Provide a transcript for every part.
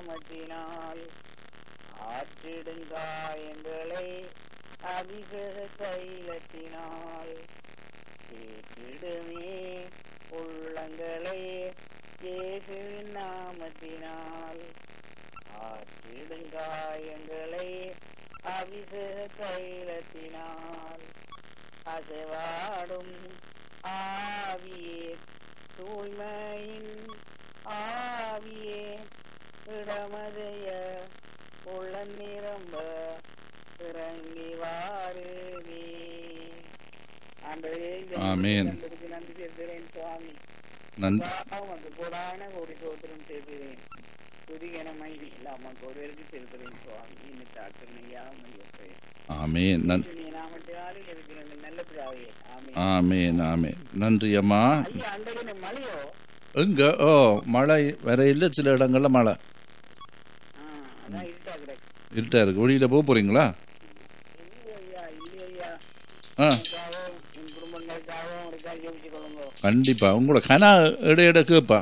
நாமத்தினால் ஆற்றிடுங்காயங்களை அபிஷேக தைலத்தினால் கேட்டிடுமே உள்ளங்களை இயேசுவின் நாமத்தினால் ஆற்றிடுங்காயங்களை அபிஷேக தைலத்தினால் அசைவாடும் ஆவியே தூய்மையின் ஆவியே இடமதைய உள்ள நிரம்ப இறங்கி வாருவே ஆண்டவரே இந்த ஆமென். நன்றி நன்றி செலுத்துகிறேன் சுவாமி நன்றி உமக்கு கூடான ஒரு சோத்திரம் செய்கிறேன் துதிகன மைதி இல்லாமல் ஒருவருக்கு செலுத்துகிறேன் சுவாமி இன்னும் தாக்கணையா மையப்பே ஆமேன் நன் நாமத்தினாலே இருக்கிறேன் நல்ல பிதாவே ஆமென் ஆமேன் ஆமேன் நன்றி அம்மா ஐயா அண்டகன மலையோ எங்க ஓ மழை வேற இல்லை சில இடங்கள்ல மழை ஆ, அதான் இருட்டா கிடக்கு இருட்டா இருக்கு வெளியில போக போறீங்களா இல்லையா இல்லையா ஆ உங்களுக்காகவும் உன் குடும்பங்களுக்காகவும் இருக்கா ஜெபிச்சு கொள்ளுங்க கண்டிப்பா உங்களோட கனா இட இட கேப்பா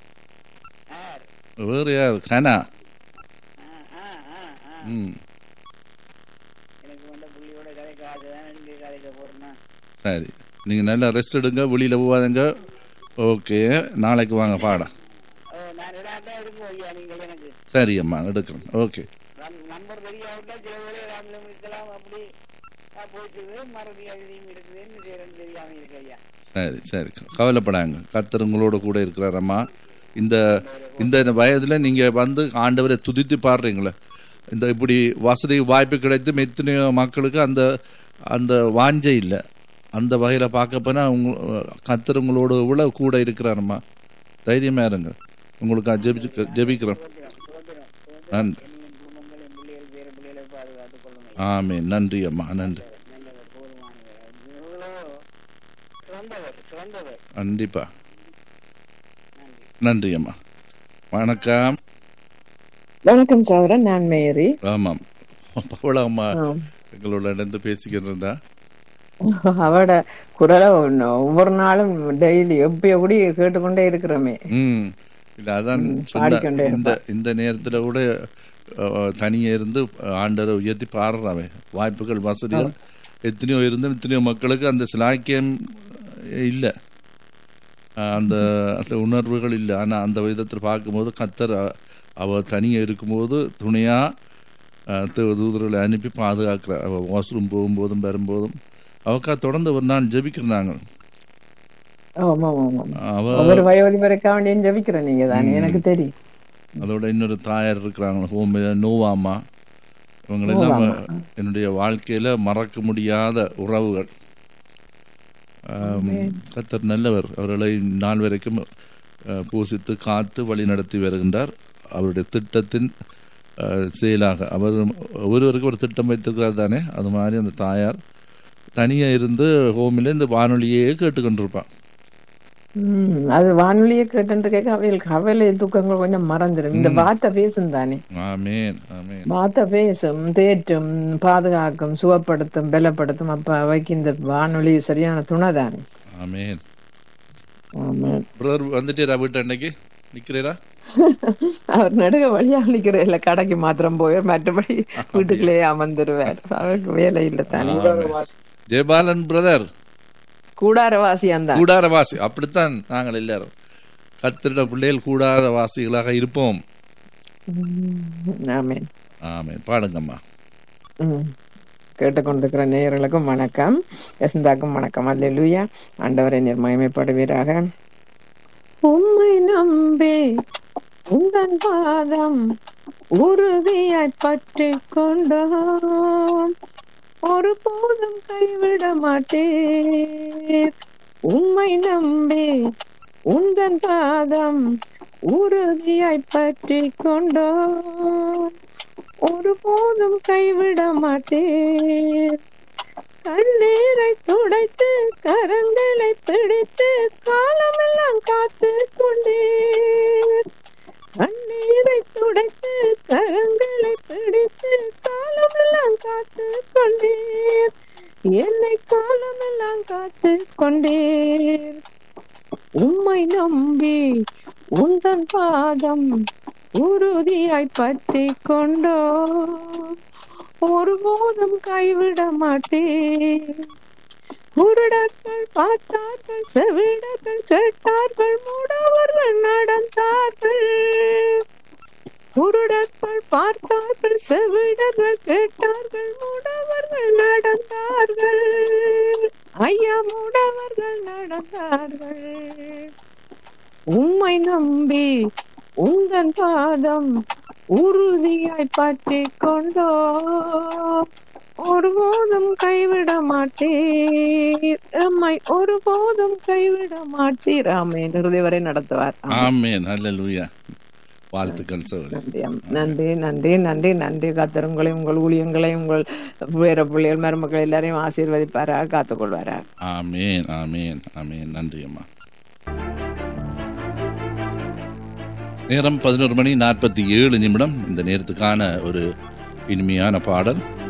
ஆர் வேற யார் கனா ஆ ஆ ஆ ஆ ம் எனக்கு வந்த புள்ளியோட கதைக்கு ஆசைதான் இங்கே கதைக்க போறேன்னா சரி நீங்க நல்லா ரெஸ்ட் எடுங்க வெளியில போகாதங்க ஓகே நாளைக்கு வாங்க பாடம் ஓ நான் இடாட்டா இருக்கும் ஐயா நீங்கள் எனக்கு சரி அம்மா எடுக்கிறேன் ஓகே நம்- நம்பர் தெரியாவிட்டா சில வேலை ராமலம் இருக்கலாம் அப்படி ஆ, போயிட்டு மறுபடியும் எழுதியும் இருக்குது என்ன செய்யறேன்னு தெரியாம இருக்கு ஐயா சரி சரி கவலைப்படாங்க கத்தர் உங்களோட கூட இருக்கிறார் அம்மா இந்த இந்த வயதுல நீங்க வந்து ஆண்டவரை துதித்து பாடுறீங்களே இந்த இப்படி வசதி வாய்ப்பு கிடைத்தும் எத்தனையோ மக்களுக்கு அந்த அந்த வாஞ்சை இல்லை அந்த வகையில பார்க்க போனா உங்க கத்தர் உங்களோட இவ்வளவு கூட இருக்கிறாரம்மா தைரியமா இருங்க உங்களுக்கு ஜெபிச்சு ஜெபிக்கிறோம் சோத்திரம் சோத்திரம் சோத்திரம் நன்றி என் குடும்பங்கள் என் பிள்ளைகள் பேர பிள்ளைகளை பாதுகாத்துக் கொள்ளுங்க ஆமே நன்றி அம்மா நன்றி நல்லவர் போதுமானவர் இவ்வளோ சிறந்தவர் சிறந்தவர் கண்டிப்பா நன்றி நன்றி அம்மா வணக்கம் வணக்கம் சௌரன் நான் மேரி ஆமாம் பவள அம்மா ஆம். எங்களோட இணைந்து பேசிக்கிட்டு இருந்தா அவட குரலை ஒண்ணு ஒவ்வொரு நாளும் டெய்லி எப்பய கூட கேட்டுக்கொண்டே இருக்கிறோமே ம் இல்ல அதான் சொன்ன பாடிக்கொண்டே இந்த இந்த நேரத்துல கூட அஹ், தனியே இருந்து ஆண்டரை உயர்த்தி பாடுறாவே வாய்ப்புகள் வசதிகள் எத்தனையோ இருந்து எத்தனையோ மக்களுக்கு அந்த சிலாக்கியம் இல்லை அந்த அந்த உணர்வுகள் இல்லை ஆனா அந்த விதத்தில் பார்க்கும்போது கத்தர் அ- அவ தனியே இருக்கும்போது துணையா அஹ், தேவ தூதர்களை அனுப்பி பாதுகாக்கிற அவ வாஷ்ரூம் போகும்போதும் வரும்போதும் அவக்கா தொடர்ந்து ஒரு நாள் ஜெபிக்கிறாங்க ஆமா ஆமா அவ ஒவ்வொரு வயோதிபருக்கா வேண்டியும் ஜபிக்கிறேன் நீங்க தானே எனக்கு தெரியும் அதோட இன்னொரு தாயார் இருக்கிறாங்க ஹோமில நோவாமா இவங்களெல்லாம் என்னுடைய வாழ்க்கையில மறக்க முடியாத உறவுகள் ஆம், கர்த்தர் நல்லவர் அவர்களை நாள் வரைக்கும் அஹ், பூசித்து காத்து வழி நடத்தி வருகின்றார் அவருடைய திட்டத்தின் அஹ், செயலாக அவர் ஒருவருக்கு ஒரு திட்டம் வைத்திருக்கிறார் தானே அது மாதிரி அந்த தாயார் தனியா இருந்து ஹோமில இந்த வானொலியே கேட்டுக்கொண்டிருப்பான் உம் அது வானொலியை கேட்டு கேட்க அவைகளுக்கு கவலை துக்கங்கள் கொஞ்சம் மறந்துடும் இந்த வார்த்தை பேசும் தானே ஆமேன் ஆமேன் வார்த்தை பேசும் தேற்றும் பாதுகாக்கும் சுகப்படுத்தும் பலப்படுத்தும் அப்ப அவைக்கு இந்த வானொலி சரியான துணை தானே ஆமேன் ஆமா பிரதர் வந்துட்டீரா வீட்டு அன்னைக்கு நிக்கிறீரா அவர் நடுக வழியா நிக்கிற இல்ல கடைக்கு மாத்திரம் போய் மற்றபடி வீட்டுக்குள்ளேயே அமர்ந்துருவார் அவருக்கு வேலை இல்ல தானே ஜெயபாலன் பிரதர் கூடாரவாசியான் தான் கூடாரவாசி அப்படித்தான் நாங்கள் எல்லாரும் கத்திரிட பிள்ளைகள் கூடாரவாசிகளாக இருப்போம் ஆமேன் ஆமேன் பாடுங்கம்மா ம். கேட்டுக்கொண்டிருக்கிற நேயர்களுக்கும் வணக்கம் யசந்தாக்கும் வணக்கம் அல்லேலூயா ஆண்டவரை நிர்மயமைப்படுவீராக உம்மை நம்பி உந்தன் பாதம் உறுதியாய் பற்றி கொண்டோம் ஒருபோதும் கைவிட மாட்டீர் உம்மை நம்பி உந்தன் பாதம் உறுதியாய் பற்றி கொண்டோம் ஒருபோதும் கைவிட மாட்டேன் கண்ணீரை துடைத்து கரங்களை பிடித்து காலமெல்லாம் காத்து கொண்டேன் கண்ணீரை துடைத்து கரங்களை பிடித்து காலமெல்லாம் காத்து கொண்டேன் என்னை காலமெல்லாம் காத்து கொண்டேன் உம்மை நம்பி உந்தன் பாதம் உறுதியாய் பற்றி கொண்டோ ஒருபோதும் கைவிட மாட்டேன் குருடர்கள் பார்த்தார்கள் செவிடர்கள் கேட்டார்கள் மூடவர்கள் நடந்தார்கள் குருடர்கள் பார்த்தார்கள் செவிடர்கள் கேட்டார்கள் மூடவர்கள் நடந்தார்கள் ஐயா மூடவர்கள் நடந்தார்கள் உம்மை நம்பி உந்தன் பாதம் உறுதியாய் பற்றி கொண்டோ ஒருபோதும் கைவிட மாட்டீர் எம்மை ஒருபோதும் கைவிட மாட்டீர் ஆமேன் இறுதி வரை நடத்துவார் ஆமென். ஆமேன் அல்லேலூயா வாழ்த்துக்கள் சகோதரி நன்றி அம்- நன்றி நன்றி நன்றி நன்றி கத்தர் உங்களை உங்கள் ஊழியங்களை உங்கள் வேற பிள்ளைகள் மருமக்கள் எல்லாரையும் ஆசீர்வதிப்பாராக காத்துக்கொள்வாராக ஆமேன் ஆமேன் ஆமேன் நன்றி அம்மா நேரம் பதினோரு மணி நாற்பத்தி ஏழு நிமிடம் இந்த நேரத்துக்கான ஒரு இனிமையான பாடல்